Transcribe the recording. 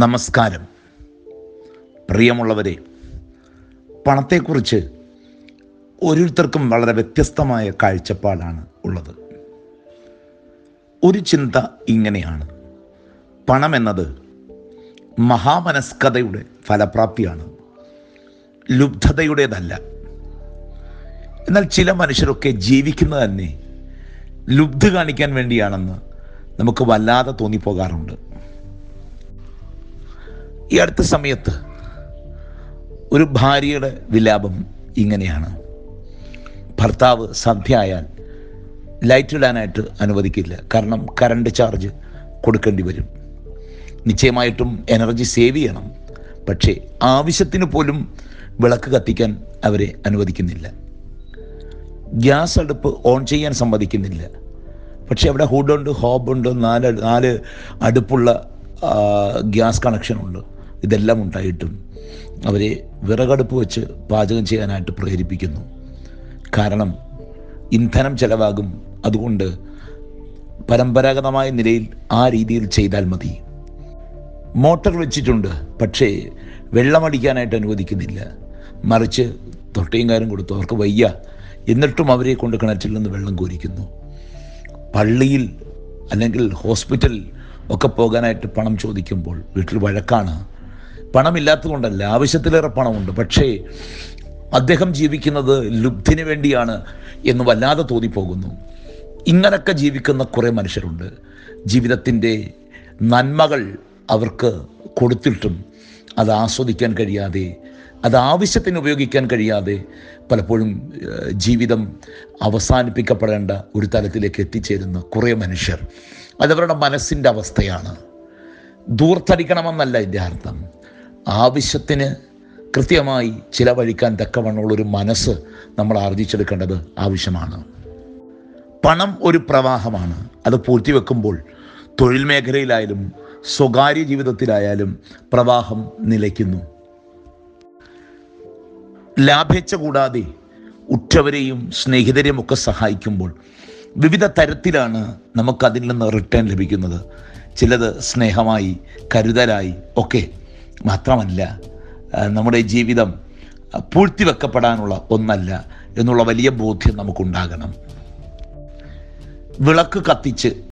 നമസ്കാരം പ്രിയമുള്ളവരെ പണത്തെക്കുറിച്ച് ഓരോരുത്തർക്കും വളരെ വ്യത്യസ്തമായ കാഴ്ചപ്പാടാണ് ഉള്ളത് ഒരു ചിന്ത ഇങ്ങനെയാണ് പണം എന്നത് മഹാമനസ്കതയുടെ ഫലപ്രാപ്തിയാണ് ലുബ്ധതയുടേതല്ല എന്നാൽ ചില മനുഷ്യരൊക്കെ ജീവിക്കുന്നത് തന്നെ ലുബ്ധ കാണിക്കാൻ വേണ്ടിയാണെന്ന് നമുക്ക് വല്ലാതെ തോന്നിപ്പോകാറുണ്ട് ഈ അടുത്ത സമയത്ത് ഒരു ഭാര്യയുടെ വിലാപം ഇങ്ങനെയാണ് ഭർത്താവ് സന്ധ്യ ആയാൽ ലൈറ്റ് ഇടാനായിട്ട് അനുവദിക്കില്ല കാരണം കറണ്ട് ചാർജ് കൊടുക്കേണ്ടി വരും നിശ്ചയമായിട്ടും എനർജി സേവ് ചെയ്യണം പക്ഷേ ആവശ്യത്തിന് പോലും വിളക്ക് കത്തിക്കാൻ അവരെ അനുവദിക്കുന്നില്ല ഗ്യാസ് അടുപ്പ് ഓൺ ചെയ്യാൻ സമ്മതിക്കുന്നില്ല പക്ഷേ അവിടെ ഹുഡുണ്ട് ഹോബുണ്ട് നാല് നാല് അടുപ്പുള്ള ആ, ഗ്യാസ് കണക്ഷനുണ്ട് ഇതെല്ലാം ഉണ്ടായിട്ടും അവരെ വിറകടുപ്പ് വെച്ച് പാചകം ചെയ്യാനായിട്ട് പ്രേരിപ്പിക്കുന്നു കാരണം ഇന്ധനം ചെലവാകും അതുകൊണ്ട് പരമ്പരാഗതമായ നിലയിൽ ആ രീതിയിൽ ചെയ്താൽ മതി മോട്ടോർ വെച്ചിട്ടുണ്ട് പക്ഷേ വെള്ളമടിക്കാനായിട്ട് അനുവദിക്കുന്നില്ല മറിച്ച് തൊട്ടയും കാര്യം കൊടുത്തു അവർക്ക് വയ്യ എന്നിട്ടും അവരെ കൊണ്ട് കിണറ്റിൽ നിന്ന് വെള്ളം കോരിക്കുന്നു പള്ളിയിൽ അല്ലെങ്കിൽ ഹോസ്പിറ്റൽ ഒക്കെ പോകാനായിട്ട് പണം ചോദിക്കുമ്പോൾ വീട്ടിൽ വഴക്കാണ് പണമില്ലാത്തതുകൊണ്ടല്ല ആവശ്യത്തിലേറെ പണമുണ്ട് പക്ഷേ അദ്ദേഹം ജീവിക്കുന്നത് ലുബ്ധിന് വേണ്ടിയാണ് എന്ന് വല്ലാതെ തോന്നിപ്പോകുന്നു ഇങ്ങനൊക്കെ ജീവിക്കുന്ന കുറേ മനുഷ്യരുണ്ട് ജീവിതത്തിൻ്റെ നന്മകൾ അവർക്ക് കൊടുത്തിട്ടും അത് ആസ്വദിക്കാൻ കഴിയാതെ അത് ആവശ്യത്തിന് ഉപയോഗിക്കാൻ കഴിയാതെ പലപ്പോഴും ഏഹ്, ജീവിതം അവസാനിപ്പിക്കപ്പെടേണ്ട ഒരു തലത്തിലേക്ക് എത്തിച്ചേരുന്ന കുറേ മനുഷ്യർ അതവരുടെ മനസ്സിൻ്റെ അവസ്ഥയാണ് ദൂർത്തടിക്കണമെന്നല്ല എൻ്റെ അർത്ഥം ആവശ്യത്തിന് കൃത്യമായി ചിലവഴിക്കാൻ തക്കവണ്ണമുള്ളൊരു മനസ്സ് നമ്മൾ ആർജിച്ചെടുക്കേണ്ടത് ആവശ്യമാണ് പണം ഒരു പ്രവാഹമാണ് അത് പൂഴ്ത്തിവെക്കുമ്പോൾ തൊഴിൽ മേഖലയിലായാലും സ്വകാര്യ ജീവിതത്തിലായാലും പ്രവാഹം നിലയ്ക്കുന്നു ലാഭേച്ഛ കൂടാതെ ഉറ്റവരെയും സ്നേഹിതരെയും ഒക്കെ സഹായിക്കുമ്പോൾ വിവിധ തരത്തിലാണ് നമുക്കതിൽ നിന്ന് റിട്ടേൺ ലഭിക്കുന്നത് ചിലത് സ്നേഹമായി കരുതലായി ഒക്കെ മാത്രമല്ല ആ, നമ്മുടെ ജീവിതം ആ, പൂഴ്ത്തിവെക്കപ്പെടാനുള്ള ഒന്നല്ല എന്നുള്ള വലിയ ബോധ്യം നമുക്കുണ്ടാകണം വിളക്ക് കത്തിച്ച്